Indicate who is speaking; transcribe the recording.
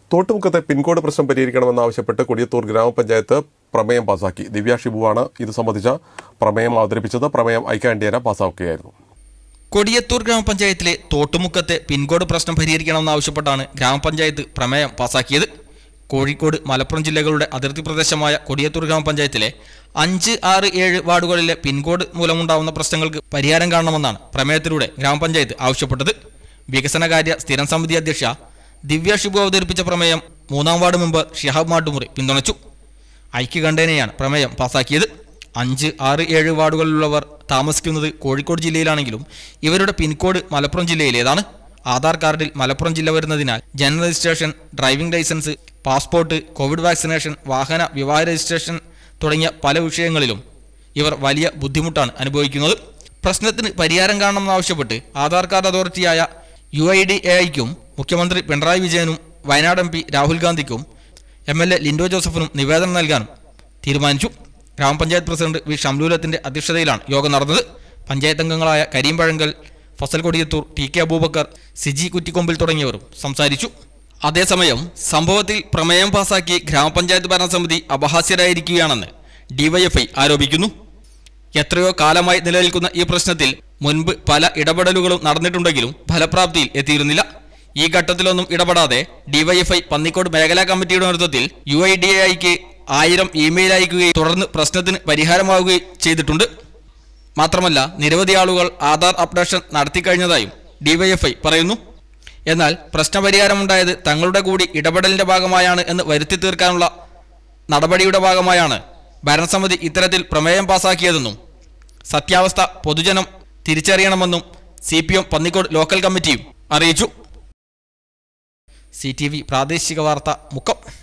Speaker 1: തോട്ടുമുക്കത്തെ pincode പ്രശ്നം പരിഹരിക്കണമെന്നാവശ്യപ്പെട്ട് കൊടിയത്തൂർ ഗ്രാമപഞ്ചായത്ത് പ്രമേയം പാസാക്കി ദിവ്യ ഷിബുവാണ് ഇത് സംബന്ധിച്ച പ്രമേയം അവതരിപ്പിച്ചത് പ്രമേയം ഐക്യാൻഡിയന പാസാക്കുകയായിരുന്നു
Speaker 2: കൊടിയത്തൂർ ഗ്രാമപഞ്ചായത്തിലെ തോട്ടുമുക്കത്തെ പിൻകോഡ് പ്രശ്നം പരിഹരിക്കണമെന്നാവശ്യപ്പെട്ടാണ് ഗ്രാമപഞ്ചായത്ത് പ്രമേയം പാസാക്കിയത് കോഴിക്കോട് മലപ്പുറം ജില്ലകളുടെ അതിർത്തി പ്രദേശമായ കൊടിയത്തൂർ ഗ്രാമപഞ്ചായത്തിലെ അഞ്ച് ആറ് ഏഴ് വാർഡുകളിലെ പിൻകോഡ് മൂലമുണ്ടാവുന്ന പ്രശ്നങ്ങൾക്ക് പരിഹാരം കാണണമെന്നാണ് പ്രമേയത്തിലൂടെ ഗ്രാമപഞ്ചായത്ത് ആവശ്യപ്പെട്ടത് വികസനകാര്യ സ്ഥിരം സമിതി അധ്യക്ഷ ദിവ്യ ഷിബു അവതരിപ്പിച്ച പ്രമേയം മൂന്നാം വാർഡ് മെമ്പർ ഷിഹാബ് മാട്ടുമുറി പിന്തുണച്ചു ഐക്യകണ്ഠേനയാണ് പ്രമേയം പാസാക്കിയത് അഞ്ച് ആറ് ഏഴ് വാർഡുകളിലുള്ളവർ താമസിക്കുന്നത് കോഴിക്കോട് ജില്ലയിലാണെങ്കിലും ഇവരുടെ പിൻകോഡ് മലപ്പുറം ജില്ലയിലേതാണ് ആധാർ കാർഡിൽ മലപ്പുറം ജില്ല വരുന്നതിനാൽ general registration driving licence passport covid vaccination വാഹന വിവാഹ രജിസ്ട്രേഷൻ തുടങ്ങിയ പല വിഷയങ്ങളിലും ഇവർ വലിയ ബുദ്ധിമുട്ടാണ് അനുഭവിക്കുന്നത് പ്രശ്നത്തിന് പരിഹാരം കാണണമെന്നാവശ്യപ്പെട്ട് ആധാർ കാർഡ് അതോറിറ്റിയായ യു ഐ ഡി എ ഐക്കും മുഖ്യമന്ത്രി പിണറായി വിജയനും വയനാട് എം പി രാഹുൽ ഗാന്ധിക്കും എം എൽ എ ലിൻഡോ ജോസഫിനും നിവേദനം നൽകാനും തീരുമാനിച്ചു ഗ്രാമപഞ്ചായത്ത് പ്രസിഡന്റ് വി ഷംലൂലത്തിന്റെ അധ്യക്ഷതയിലാണ് യോഗം നടന്നത് പഞ്ചായത്ത് അംഗങ്ങളായ കരീം പഴങ്കൽ ഫസൽ കൊടിയത്തൂർ ടി കെ അബൂബക്കർ സിജി കുറ്റിക്കൊമ്പിൽ തുടങ്ങിയവരും സംസാരിച്ചു അതേസമയം സംഭവത്തിൽ പ്രമേയം പാസാക്കി ഗ്രാമപഞ്ചായത്ത് ഭരണസമിതി അപഹാസ്യരായിരിക്കുകയാണെന്ന് ഡിവൈഎഫ്ഐ ആരോപിക്കുന്നു എത്രയോ കാലമായി നിലനിൽക്കുന്ന ഈ പ്രശ്നത്തിൽ മുൻപ് പല ഇടപെടലുകളും നടന്നിട്ടുണ്ടെങ്കിലും ഫലപ്രാപ്തിയിൽ എത്തിയിരുന്നില്ല ഈ ഘട്ടത്തിലൊന്നും ഇടപെടാതെ ഡിവൈഎഫ്ഐ പന്നിക്കോട് മേഖലാ കമ്മിറ്റിയുടെ നേതൃത്വത്തിൽ യു ഐ ഡി ഐക്ക് ആയിരം ഇമെയിൽ അയക്കുകയും തുടർന്ന് പ്രശ്നത്തിന് പരിഹാരമാവുകയും ചെയ്തിട്ടുണ്ട് മാത്രമല്ല നിരവധി ആളുകൾ ആധാർ അപ്ഡേഷൻ നടത്തിക്കഴിഞ്ഞതായും ഡിവൈഎഫ്ഐ പറയുന്നു എന്നാൽ പ്രശ്നപരിഹാരമുണ്ടായത് തങ്ങളുടെ കൂടി ഇടപെടലിന്റെ ഭാഗമായാണ് എന്ന് വരുത്തി തീർക്കാനുള്ള നടപടിയുടെ ഭാഗമായാണ് ഭരണസമിതി ഇത്തരത്തിൽ പ്രമേയം പാസാക്കിയതെന്നും സത്യാവസ്ഥ പൊതുജനം തിരിച്ചറിയണമെന്നും C P M Pannikode local കമ്മിറ്റിയും അറിയിച്ചു സി ടി വി പ്രാദേശിക വാർത്ത മുക്കം